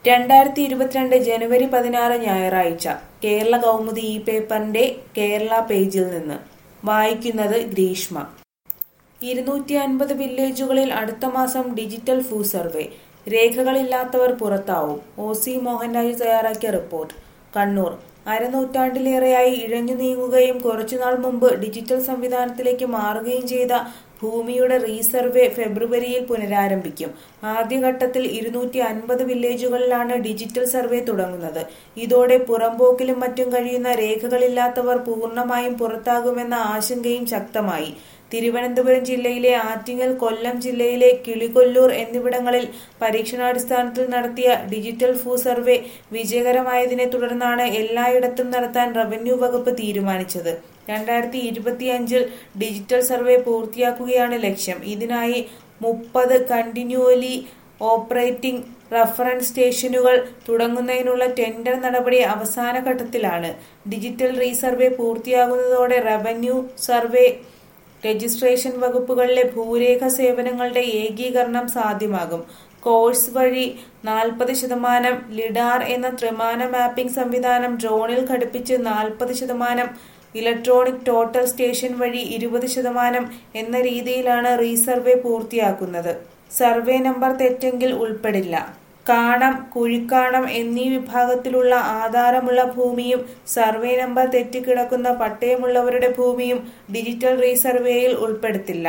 രണ്ടായിരത്തി ഇരുപത്തിരണ്ട് ജനുവരി പതിനാറ് ഞായറാഴ്ച കേരള കൗമുദി ഈ പേപ്പറിന്റെ കേരള പേജിൽ നിന്ന് വായിക്കുന്നത് ഗ്രീഷ്മ ഇരുന്നൂറ്റി അൻപത് വില്ലേജുകളിൽ അടുത്ത മാസം ഡിജിറ്റൽ ഫൂ സർവേ രേഖകളില്ലാത്തവർ പുറത്താവും ഒ സി മോഹൻരാജ് തയ്യാറാക്കിയ റിപ്പോർട്ട് കണ്ണൂർ അരനൂറ്റാണ്ടിലേറെയായി ഇഴഞ്ഞു നീങ്ങുകയും കുറച്ചുനാൾ മുമ്പ് ഡിജിറ്റൽ സംവിധാനത്തിലേക്ക് മാറുകയും ചെയ്ത ഭൂമിയുടെ റീസർവേ ഫെബ്രുവരിയിൽ പുനരാരംഭിക്കും ആദ്യഘട്ടത്തിൽ ഇരുന്നൂറ്റി അൻപത് വില്ലേജുകളിലാണ് ഡിജിറ്റൽ സർവേ തുടങ്ങുന്നത് ഇതോടെ പുറമ്പോക്കിലും മറ്റും കഴിയുന്ന രേഖകളില്ലാത്തവർ പൂർണ്ണമായും പുറത്താകുമെന്ന ആശങ്കയും ശക്തമായി തിരുവനന്തപുരം ജില്ലയിലെ ആറ്റിങ്ങൽ കൊല്ലം ജില്ലയിലെ കിളികൊല്ലൂർ എന്നിവിടങ്ങളിൽ പരീക്ഷണാടിസ്ഥാനത്തിൽ നടത്തിയ ഡിജിറ്റൽ ഭൂ സർവേ വിജയകരമായതിനെ തുടർന്നാണ് എല്ലായിടത്തും നടത്താൻ റവന്യൂ വകുപ്പ് തീരുമാനിച്ചത് രണ്ടായിരത്തി ഇരുപത്തിയഞ്ചിൽ ഡിജിറ്റൽ സർവേ പൂർത്തിയാക്കുകയാണ് ലക്ഷ്യം ഇതിനായി മുപ്പത് കണ്ടിന്യൂവലി ഓപ്പറേറ്റിംഗ് റഫറൻസ് സ്റ്റേഷനുകൾ തുടങ്ങുന്നതിനുള്ള ടെൻഡർ നടപടി അവസാന ഘട്ടത്തിലാണ് ഡിജിറ്റൽ റീസർവേ പൂർത്തിയാകുന്നതോടെ റവന്യൂ സർവേ രജിസ്ട്രേഷൻ വകുപ്പുകളിലെ ഭൂരേഖ സേവനങ്ങളുടെ ഏകീകരണം സാധ്യമാകും കോഴ്സ് വഴി നാൽപ്പത് ശതമാനം ലിഡാർ എന്ന ത്രിമാന മാപ്പിംഗ് സംവിധാനം ഡ്രോണിൽ ഘടിപ്പിച്ച് നാൽപ്പത് ശതമാനം ഇലക്ട്രോണിക് ടോട്ടൽ സ്റ്റേഷൻ വഴി ഇരുപത് ശതമാനം എന്ന രീതിയിലാണ് റീസർവേ പൂർത്തിയാക്കുന്നത് സർവേ നമ്പർ തെറ്റെങ്കിൽ ഉൾപ്പെടില്ല കാണം കുഴിക്കാണം എന്നീ വിഭാഗത്തിലുള്ള ആധാരമുള്ള ഭൂമിയും സർവേ നമ്പർ തെറ്റിക്കിടക്കുന്ന പട്ടയമുള്ളവരുടെ ഭൂമിയും ഡിജിറ്റൽ റീസർവേയിൽ ഉൾപ്പെടുത്തില്ല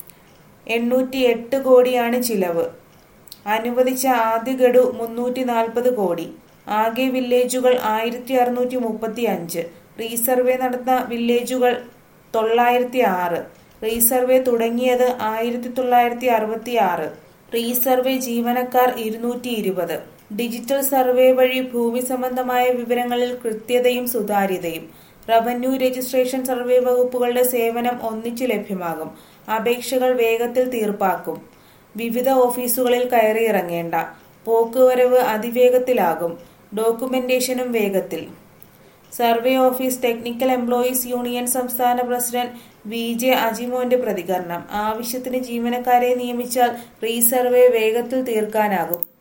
എണ്ണൂറ്റി എട്ട് കോടിയാണ് ചിലവ് അനുവദിച്ച ആദ്യ ഗഡു മുന്നൂറ്റി നാൽപ്പത് കോടി ആകെ വില്ലേജുകൾ ആയിരത്തി അറുന്നൂറ്റി മുപ്പത്തി അഞ്ച് റീസർവേ നടന്ന വില്ലേജുകൾ തൊള്ളായിരത്തി ആറ് റീസർവേ തുടങ്ങിയത് ആയിരത്തി തൊള്ളായിരത്തി അറുപത്തി ആറ് റീസർവേ ജീവനക്കാർ ഇരുന്നൂറ്റി ഇരുപത് ഡിജിറ്റൽ സർവേ വഴി ഭൂമി സംബന്ധമായ വിവരങ്ങളിൽ കൃത്യതയും സുതാര്യതയും റവന്യൂ രജിസ്ട്രേഷൻ സർവേ വകുപ്പുകളുടെ സേവനം ഒന്നിച്ചു ലഭ്യമാകും അപേക്ഷകൾ വേഗത്തിൽ തീർപ്പാക്കും വിവിധ ഓഫീസുകളിൽ കയറിയിറങ്ങേണ്ട പോക്കുവരവ് അതിവേഗത്തിലാകും ഡോക്യുമെന്റേഷനും വേഗത്തിൽ survey office technical employees union സംസ്ഥാന പ്രസിഡന്റ് വി ജെ അജിമോന്റെ പ്രതികരണം ആവശ്യത്തിന് ജീവനക്കാരെ നിയമിച്ചാൽ റീസർവേ വേഗത്തിൽ തീർക്കാനാകും